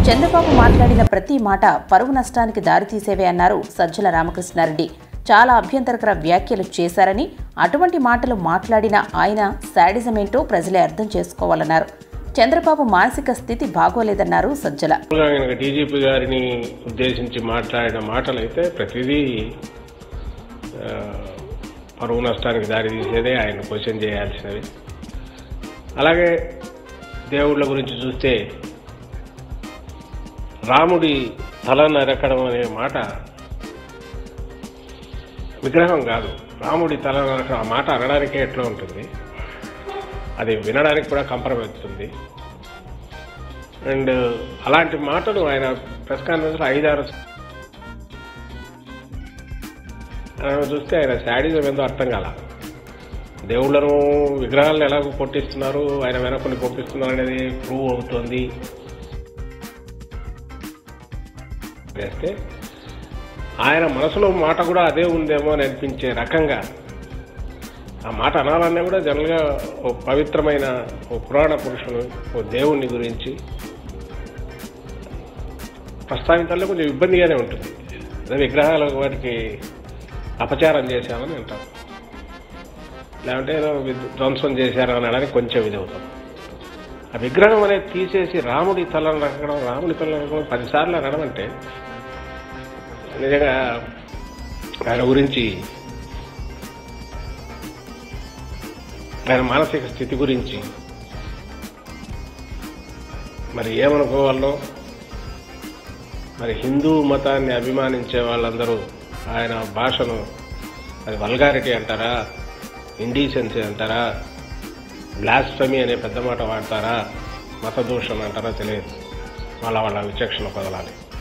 చంద్రబాబు మాట్లాడిన ప్రతి మాట పరువు నష్టానికి దారితీసేవే అన్నారు సజ్జల రామకృష్ణారెడ్డి చాలా అభ్యంతరకర వ్యాఖ్యలు చేశారని అటువంటి మాటలు మాట్లాడిన ఆయన శాడిజం ఏంటో ప్రజలే అర్థం చేసుకోవాలన్నారు చంద్రబాబు మానసిక స్థితి బాగోలేదన్నారు సజ్జల ఆయన డీజీపీ గారిని ఉద్దేశించి మాట్లాడిన మాటలు అయితే ప్రతిదీ ఆ, పరువు నష్టానికి దారి తీసేదే ఆయన క్వశ్చన్ చేయాల్సినవి అలాగే దేవుళ్ళ గురించి చూస్తే రాముడి తల నరకడం అనే మాట విగ్రహం కాదు రాముడి తల నరకడం ఆ మాట అనడానికే ఎట్లా ఉంటుంది అది వినడానికి కూడా కంపరమెత్తుంది అండ్ అలాంటి మాటలు ఆయన ప్రెస్ కాన్ఫరెన్స్ లో ఐదారు ఆయన చూస్తే ఆయన శాడిజం ఏందో అర్థం కాల దేవుళ్ళను విగ్రహాలను ఎలా కొట్టిస్తున్నారు ఆయన వెనకొని పంపిస్తున్నారు అనేది ప్రూవ్ అవుతుంది చేస్తే ఆయన మనసులో మాట కూడా అదే ఉందేమో అని అనిపించే రకంగా ఆ మాట అనాలన్నా కూడా జనరల్గా ఓ పవిత్రమైన ఓ పురాణ పురుషుడు ఓ దేవుణ్ణి గురించి ప్రస్తావించాలంటే కొంచెం ఇబ్బందిగానే ఉంటుంది అదే విగ్రహాల వాటికి అపచారం చేశామని అంటాం లేదంటే ఏదో విద్- ధ్వంసం చేశారు అనడానికి కొంచెం ఇది అవుతాం ఆ విగ్రహం అనేది తీసేసి రాముడి తలను నరకడం రాముడి తలను నరకడం పదిసార్లు అనడం అంటే నిజంగా ఆయన గురించి ఆయన మానసిక స్థితి గురించి మరి ఏమనుకోవాలో మరి హిందూ మతాన్ని అభిమానించే వాళ్ళందరూ ఆయన భాషను అది వల్గారిటీ అంటారా ఇండీసెన్సీ అంటారా బ్లాస్ఫమీ అనే పెద్ద మాట వాడతారా మత దూషణ అంటారా తెలియదు వాళ్ళ వాళ్ళ విచక్షణ కొదలాలి